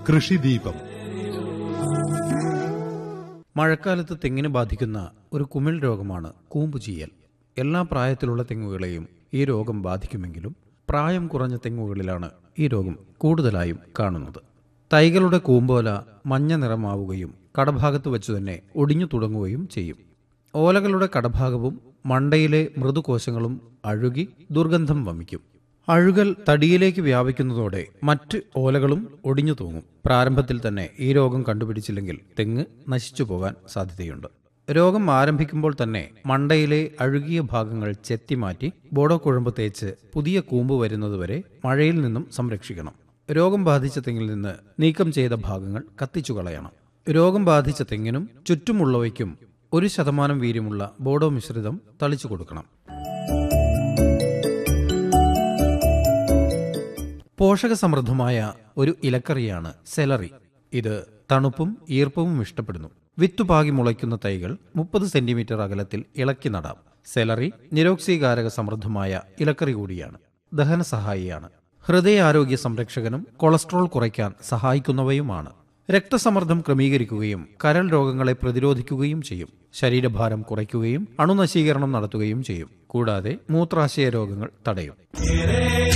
കൃഷിദീപം മഴക്കാലത്ത് തെങ്ങിനെ ബാധിക്കുന്ന ഒരു കുമിൾ രോഗമാണ് കൂമ്പുചീയൽ എല്ലാ പ്രായത്തിലുള്ള തെങ്ങുകളെയും ഈ രോഗം ബാധിക്കുമെങ്കിലും പ്രായം കുറഞ്ഞ തെങ്ങുകളിലാണ് ഈ രോഗം കൂടുതലായും കാണുന്നത് തൈകളുടെ കൂമ്പോല മഞ്ഞ നിറമാവുകയും കടഭാഗത്ത് വെച്ച് തന്നെ ഒടിഞ്ഞു തുടങ്ങുകയും ചെയ്യും ഓലകളുടെ കടഭാഗവും മണ്ടയിലെ മൃദുകോശങ്ങളും അഴുകി ദുർഗന്ധം വമിക്കും അഴുകൽ തടിയിലേക്ക് വ്യാപിക്കുന്നതോടെ മറ്റ് ഓലകളും ഒടിഞ്ഞു തൂങ്ങും പ്രാരംഭത്തിൽ തന്നെ ഈ രോഗം കണ്ടുപിടിച്ചില്ലെങ്കിൽ തെങ്ങ് നശിച്ചു പോകാൻ സാധ്യതയുണ്ട് രോഗം ആരംഭിക്കുമ്പോൾ തന്നെ മണ്ടയിലെ അഴുകിയ ഭാഗങ്ങൾ ചെത്തിമാറ്റി ബോഡോ കുഴമ്പ് തേച്ച് പുതിയ കൂമ്പ് വരുന്നതുവരെ മഴയിൽ നിന്നും സംരക്ഷിക്കണം രോഗം ബാധിച്ച തെങ്ങിൽ നിന്ന് നീക്കം ചെയ്ത ഭാഗങ്ങൾ കത്തിച്ചു കളയണം രോഗം ബാധിച്ച തെങ്ങിനും ചുറ്റുമുള്ളവയ്ക്കും ഒരു ശതമാനം വീര്യമുള്ള ബോഡോ മിശ്രിതം തളിച്ചു കൊടുക്കണം പോഷകസമൃദ്ധമായ ഒരു ഇലക്കറിയാണ് സെലറി ഇത് തണുപ്പും ഈർപ്പവും ഇഷ്ടപ്പെടുന്നു വിത്തുപാകി മുളയ്ക്കുന്ന തൈകൾ മുപ്പത് സെന്റിമീറ്റർ അകലത്തിൽ ഇളക്കി നടാം സെലറി നിരോക്സീകാരക സമൃദ്ധമായ ഇലക്കറി കൂടിയാണ് ദഹന സഹായിയാണ് ഹൃദയാരോഗ്യ സംരക്ഷകനും കൊളസ്ട്രോൾ കുറയ്ക്കാൻ സഹായിക്കുന്നവയുമാണ് രക്തസമ്മർദ്ദം ക്രമീകരിക്കുകയും കരൾ രോഗങ്ങളെ പ്രതിരോധിക്കുകയും ചെയ്യും ശരീരഭാരം കുറയ്ക്കുകയും അണുനശീകരണം നടത്തുകയും ചെയ്യും കൂടാതെ മൂത്രാശയ രോഗങ്ങൾ തടയും